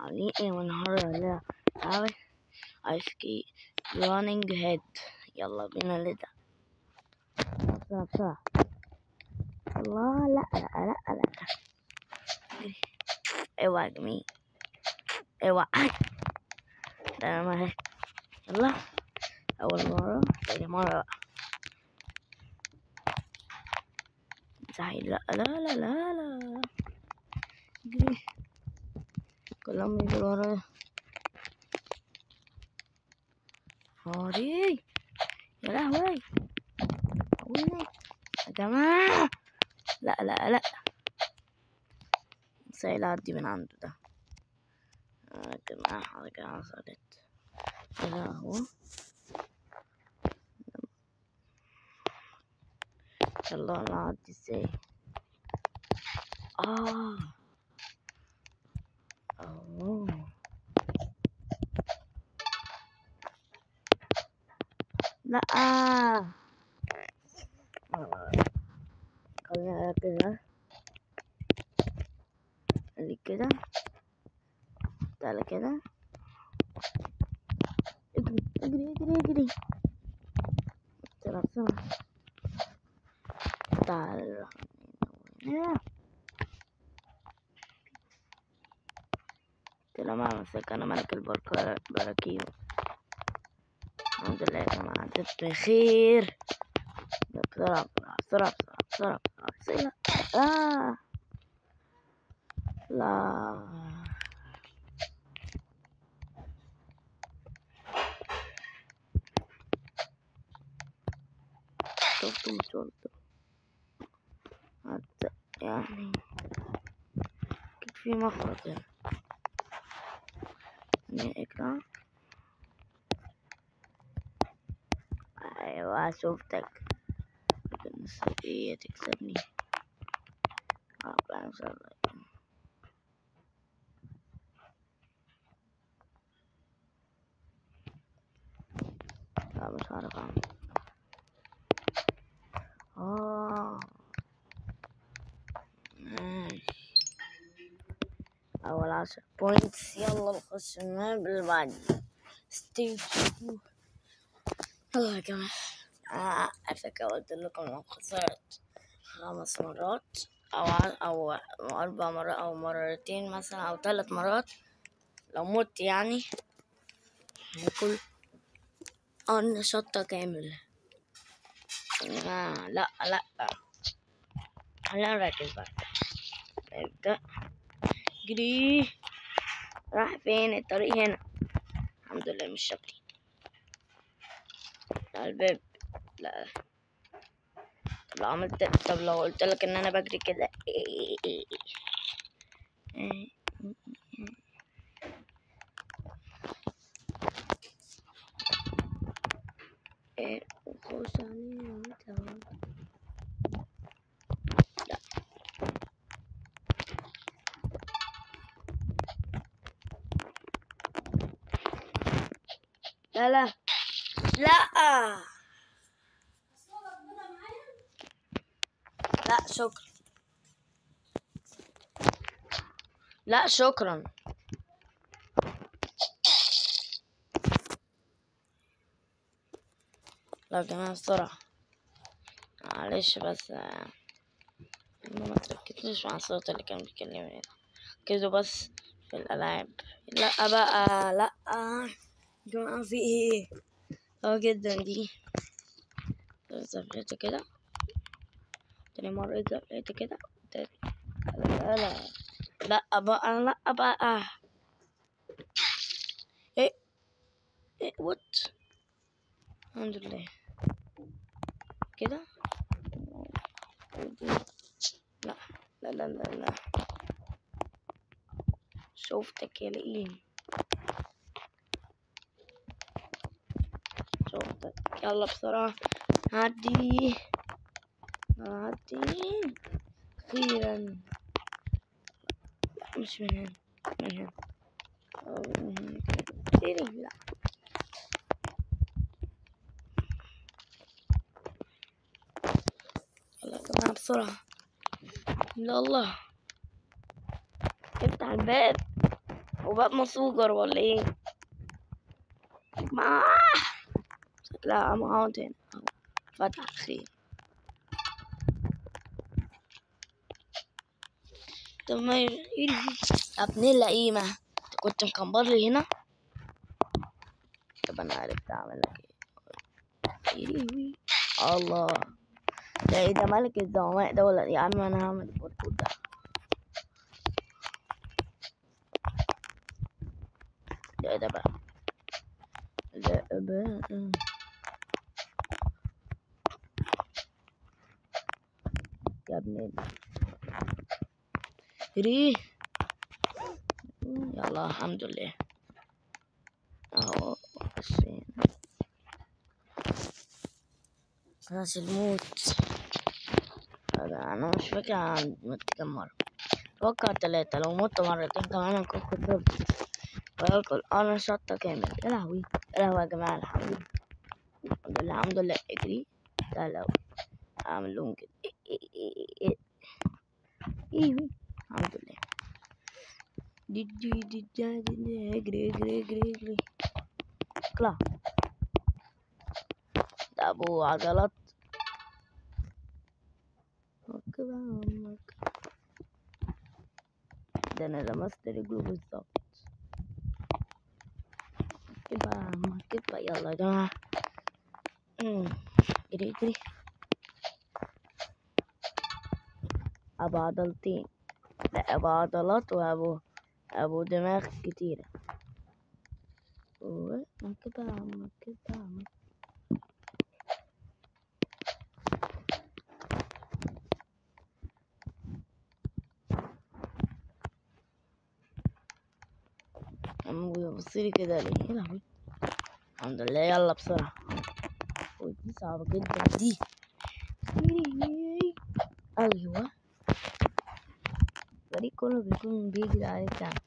عاملين ايه والنهاردة هنلعب لعبة ايس كي رانينج هيد يلا بينا نبدأ بسرعة بسرعة الله لا لا لا لا اوعى جميل اوعى ده انا ما يلا اول مرة تاني مرة بقى مستحيل لا لا لا لا لا اجري كلهم بيجروا ورايا هوري يا لهوي ويني يا جماعة لا لا لا مستحيل أعدي من عنده ده يا جماعة حاجة حصلت هذا هو يلا أنا أعدي ازاي آه أوه لا خلينا كده اللي كده تعالى كده اجري اجري اجري اجري بسرعة بسرعة تعال كده ما مسك انا ملك البراكين الحمد لله يا جماعة انت بخير بسرعة بسرعة بسرعة بسرعة بسرعة بسرعة آه. لا شفته مش شفته حتى يعني كنت في مخرج يعني اقرا ايوه شفتك لكن السعودية تكسبني ربنا يسلمك لا مش عارف اعمل اه ماشي اول عشر بوينتس يلا نخش الماب اللي بعد ستيج يلا يا جماعة آه على قلت لكم لو خسرت خمس مرات أو أو أربع مرات أو مرتين مثلا أو ثلاث مرات لو مت يعني هيكون أن شطة كامل آه لا لا خلينا نركز بقى نبدأ جري راح فين الطريق هنا الحمد لله مش شكلي الباب لا طب لو عملت طب لو قلت لك ان انا بجري كده ايه وخش علينا لا لا لا لا لا شكرا لا شكرا لا يا جماعة بسرعة معلش بس ما تركزوش مع الصوت اللي كان بيكلمني ده ركزوا بس في الألعاب لا بقى لا يا جماعة في ايه اه جدا دي زفلت كده تاني مرة زفلت كده لا لا لا بقى لا بقى ايه ايه وات الحمد لله كده لا لا لا لا لا شوفتك يا لئيم شوفتك يلا بسرعة عدي عدي أخيرا مش من هنا من هنا أو من هنا كده لا يلا يا جماعة بسرعة يلا الله افتح الباب وباب مسوجر ولا ايه ما شكلها معاود هنا أهو. فتح الخير طب ما يجي يا ابن اللئيمة انت كنت مكبر لي هنا طب انا عرفت اعمل لك ايه يلهوي. الله ده ايه ده ملك الزعماء ده ولا يا عم انا هعمل الباركور ده ده ده بقى ده بقى يا ابن ال- ريه يلا الحمد لله اهو عشرين خلاص الموت هذا انا مش فاكر أنا مت كم مرة اتوقع تلاتة لو مت مرتين كمان انا كنت كسبت باكل انا شطة كامل يا لهوي يا لهوي يا جماعة الحمد لله الحمد لله الحمد لله اجري لا لا اعمل لهم كده إيه إيه إيه إيه. ايوه الحمد لله دي دي دي دي دي دي اجري اجري اجري اجري اطلع ده ابو عضلات كده عمك. ده انا لمست رجله بالظبط كده عمك كده يلا يا جماعة أمم. اجري اجري ابو عضلتين لا ابو عضلات وابو ابو دماغ كتيرة و- ما كده يا عم كده يا عم عم بيبصلي كده ليه يا لهوي الحمد لله يلا بسرعة أوي، دي صعبة جدا دي ايوه الفريق كله بيكون بيجري عليك يعني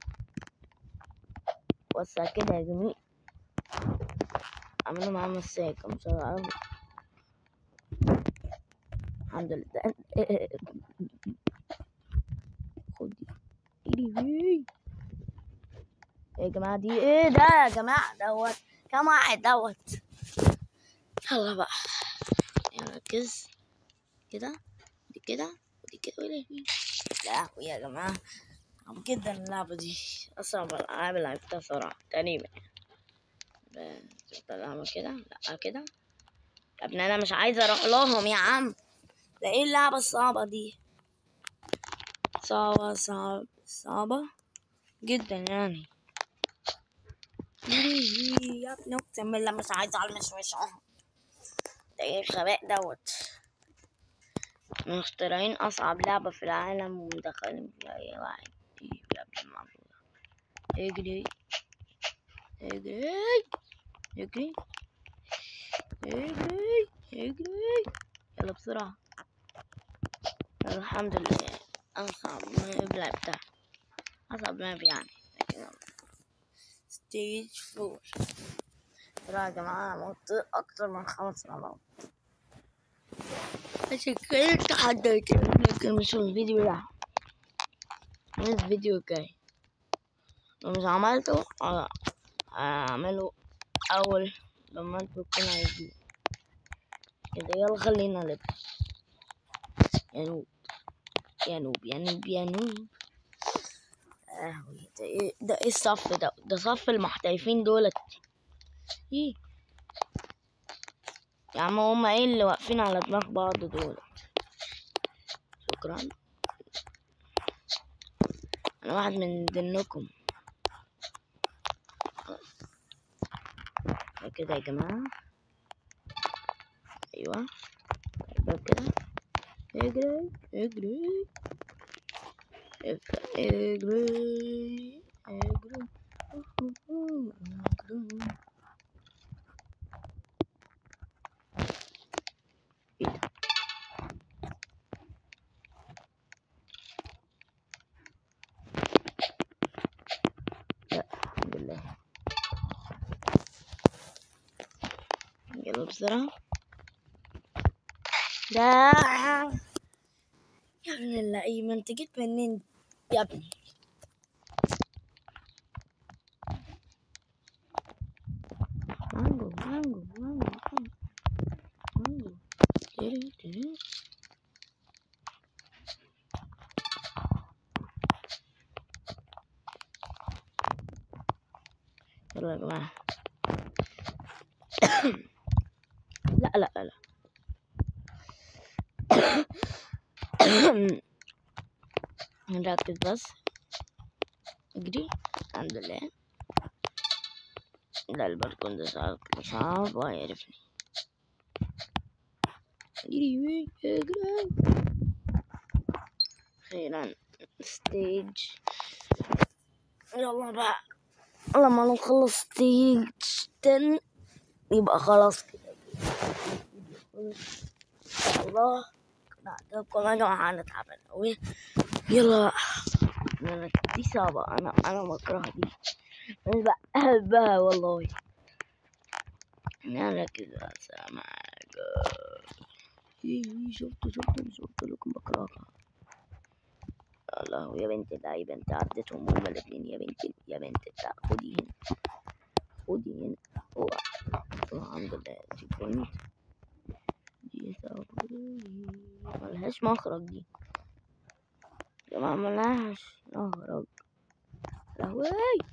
وسع كده يا جميل عملوا معاه مساك مش عارف الحمد لله خد دي إيدي. يا جماعة دي ايه ده يا جماعة دوت كام واحد دوت يلا بقى نركز كده دي كده ودي كده وليه لا يا جماعة صعب جدا اللعبة دي أصعب الألعاب اللي لعبتها صراحة تقريبا ب- شفت أعمل كده لأ كده يا ابني أنا مش عايزة أروح لهم يا عم ده إيه اللعبة الصعبة دي صعبة صعب صعبة جدا يعني يا ابني أقسم بالله مش عايزة المشمش ده إيه الغباء دوت مخترعين أصعب لعبة في العالم ومدخلين فيها أي واحد إيه يا ابن المعبودة اجري اجري اجري اجري اجري يلا بسرعة يلا الحمد لله أصعب ماب لعبتها أصعب ماب يعني ستيج فور ترى يا جماعة أنا مت أكتر من خمس مرات عشان كده تحديت لكن مش في الفيديو ده مش الفيديو الجاي لو مش عملته آه، هعمله أول لما انتوا تكونوا عايزين كده يلا خلينا نلبس يا نوب يا نوب يا نوب يا نوب أهوي ده ايه ده ايه الصف ده ده صف المحترفين دولت ايه يا عم هما ايه اللي واقفين على دماغ بعض دول شكرا انا واحد من ضمنكم كده يا جماعة ايوه طيب كده اجري اجري اجري اجري اجري اجري ايه ده لا الحمد لله يلا بسرعة ده يا ابن اللعيبة انت جيت منين يا ابني مانجو مانجو مانجو مانجو تيري تيري يلا يا جماعة لا لا لا نركز بس اجري الحمد لله لا البالكون ده صعب صعب ويعرفني اجري وين اجري اخيرا ستيج يلا بقى لما نخلص ستيج 10 يبقى خلاص كده ان شاء الله كنا عجبكم يا جماعة انا تعبان اوي يلا بقى انا دي صعبة انا انا بكرهها دي بس بحبها والله انا كده سامعك شفت شفت شفت لكم بكرهها الله يا بنت اللعيبة انت عديتهم هما الاتنين يا بنت يا بنت بتاع خدي هنا خدي هنا اوعى الحمد لله دي بوينت دي صبري ملهاش مخرج دي يا جماعة ملهاش مخرج لهوي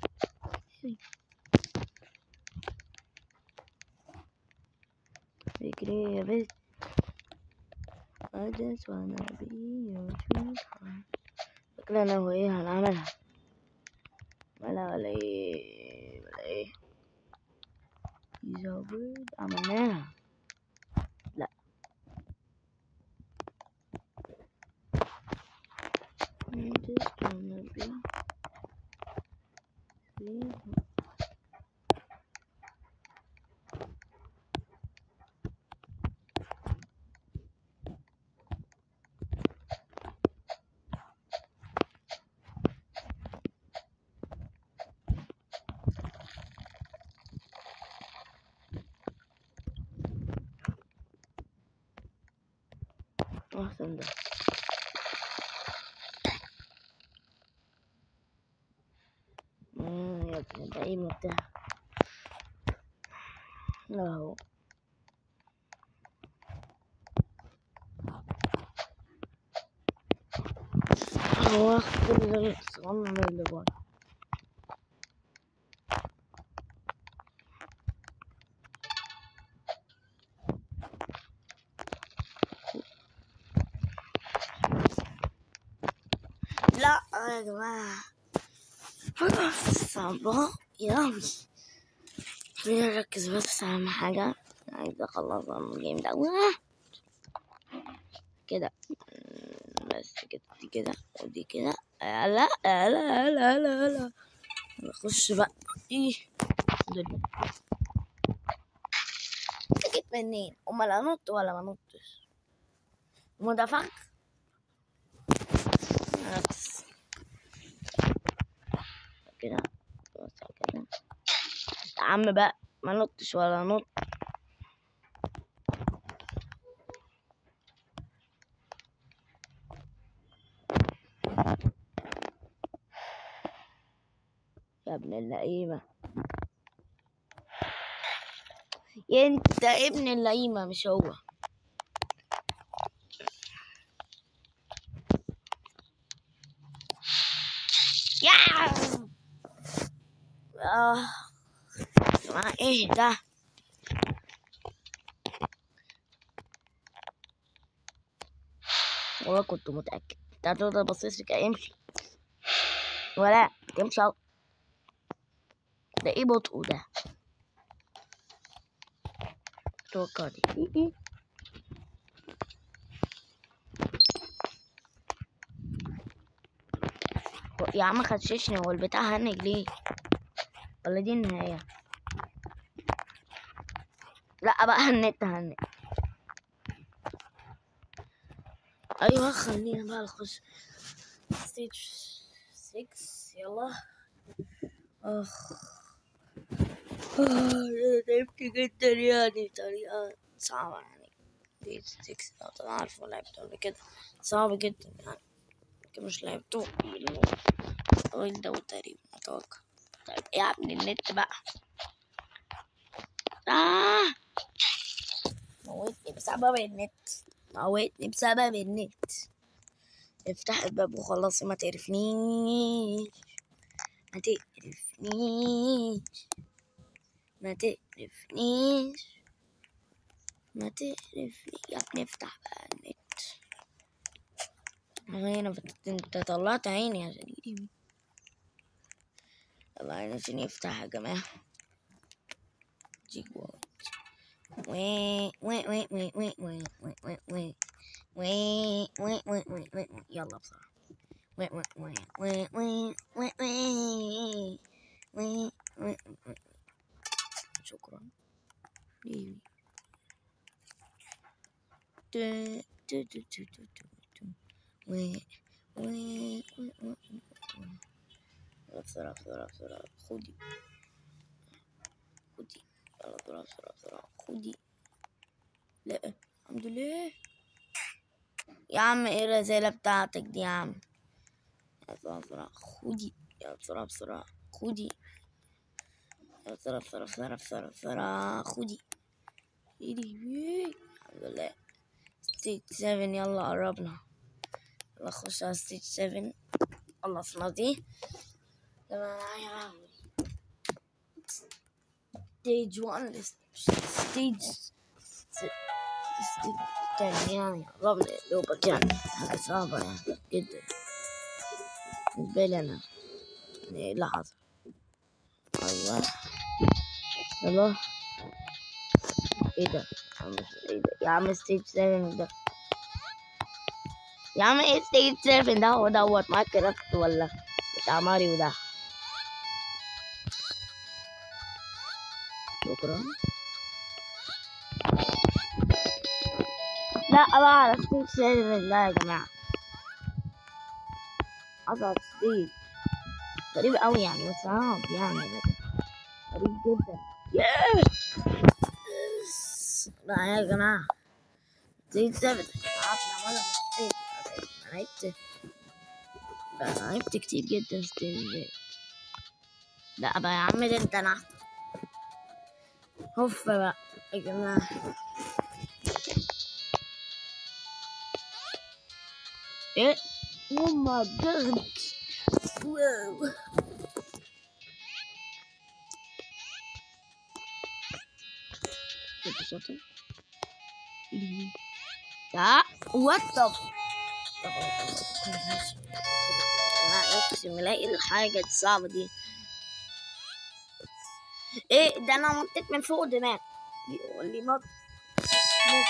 اجري يا بنت I just wanna be your sweetheart فكرة انا وهي هنعملها ولا ولا ايه ولا ايه يزود عملناها لا I just wanna be sweetheart. أحسن ده مم، يا ابني ده ايه بتاع اهو هو كل ده الصغنن اللي بره لا يا جماعة صعبة ياوي خلينا نركز بس على أهم حاجة عايز أخلص الجيم ده واه. كده مم، بس كده دي كده ودي كده لا لا لا لا لا لا نخش بقى ايه دول جيت منين امال انط ولا ما نطش مدافعك نفس كده بص كده يا عم بقى ما نطش ولا نط يا ابن اللئيمة يا انت ابن اللئيمة مش هو يا اه ما ايه ده والله كنت متأكد انت هتفضل باصص لي كده امشي ولا تمشي اهو ده ايه بطء ده توقع دي إيه إيه. يا عم خششني هو البتاع هنج ليه ولا دي النهاية لا بقى هنت هنت ايوه خلينا بقى نخش ستيج 6 يلا اخ آه، أنا تعبت جدا يعني طريقة صعبة يعني ستيج 6 لو طبعا عارفه لعبته قبل كده صعب جدا يعني لكن مش لعبته الطويل ده تقريبا اتوقع طيب ايه يا ابني النت بقى آه موتني بسبب النت موتني بسبب النت افتح الباب وخلصي ما تعرفنيش ما تعرفنيش ما تعرفنيش ما تعرفني يا ابني افتح بقى النت هنا بت- انت طلعت عيني عشان يجي طلع عيني عشان يفتح يا جماعة جيك وات وي وي وي وي وي وي وي وي وي وي وي وي وي وي وي يلا بسرعة وي وي وي وي وي وي وي وي وي وي شكرا إيه. دو- دو- دو- دو- دو- دو- دو. وي وي وي وي وي. بسرعة بسرعة بسرعة خدي خدي يلا بسرعة بسرعة بسرعة خدي لا الحمد لله يا عم ايه الرسالة بتاعتك دي يا عم يلا بسرعة بسرعة خدي يلا بسرعة بسرعة خدي يلا بسرعة بسرعة بسرعة بسرعة بسرعة خدي ايدي الحمد لله ستيج 7 يلا قربنا يلا خش على ستيج 7 خلصنا دي تمام يا لهوي ستيج 1 ستيج ستيج تاني يعني قربنا يا دوبك يعني حاجة صعبة يعني جدا بالنسبة لي أنا يعني ايه اللي حصل أيوة يلا ايه ده يا عم ايه ده يا عم ستيج 7 ده يا عم ايه ستيج 7 ده هو دوت ماينكرافت ولا بتاع ماريو ده شكرا لا بقى على ستيج 7 ده يا جماعة أصعب ستيج غريب أوي يعني وصعب يعني ده غريب جدا يس لا يا جماعة ستيج 7 عرفنا ولا ستيج أنا عبت أنا عبت كتير جدا ستيج لا بقى يا عم ده انت انا هف بقى يا جماعة ايه او ماي جاد واو كنت شاطر لا وات ذا انا اقسم لا ايه الحاجة الصعبة دي ايه ده انا نطيت من فوق دماغ بيقول لي نط نط.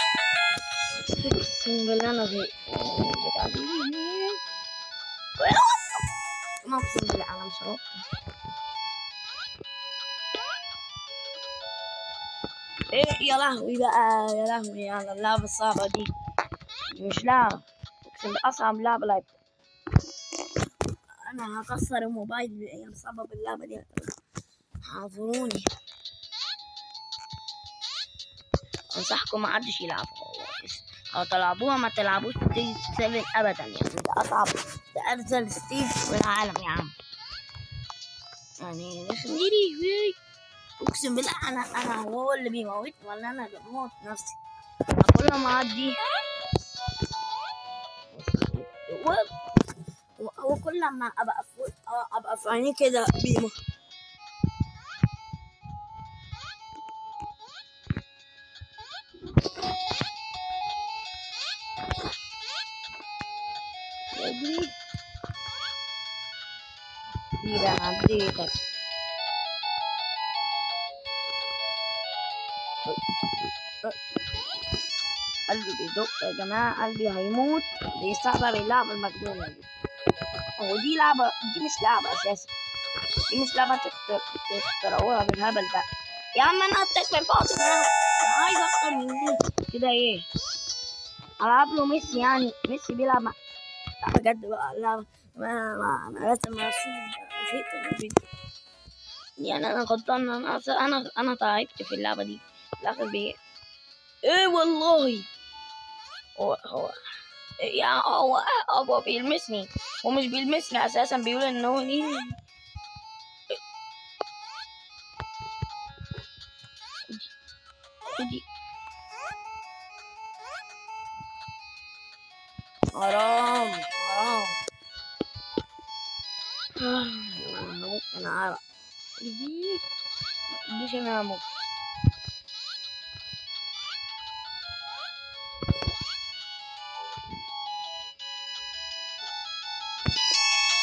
اقسم بالله انا في بتاع دي. ما اقسم بالله انا مش هنط ايه يا لهوي بقى يا لهوي على اللعبة الصعبة دي دي مش لعبة اقسم بالله اصعب لعبة لعبتها انا هكسر الموبايل يعني بسبب اللعبة دي اعذروني انصحكم ما حدش يلعبها او تلعبوها ما تلعبوش ستيج 7 ابدا يعني ده اصعب ده ارذل ستيج في العالم يا عم يعني نخليني اقسم بالله انا انا هو اللي بيموتني ولا انا اللي بموت نفسي أنا كل ما اعدي هو- هو كل ما ابقى في ابقى في عينيه كده بيموت يجري إذا عديتك قلبي بيدق يا جماعة قلبي هيموت بسبب اللعبة المجنونة دي هو دي لعبة دي مش لعبة أساسا دي مش لعبة تختر... تخترعوها بالهبل ده يا عم أنا هتك من فوق دماغك. أنا عايز أكتر من دي كده إيه ألعب له ميسي يعني ميسي بيلعب مع لا بجد بقى لا ما ما أنا لازم أسيب زهقت من الفيديو يعني أنا غلطان أنا أنا أنا تعبت في اللعبة دي في الآخر بي إيه والله هو هو يا هو هو بيلمسني هو مش بيلمسني أساسا بيقول إن هو ليه خدي حرام حرام انا ممكن اعرف يجيك متجيش انا ممكن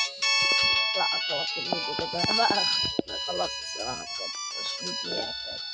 لا خلاص الفيديو كده بقى خلاص الصراحة بجد مش مديها كفاية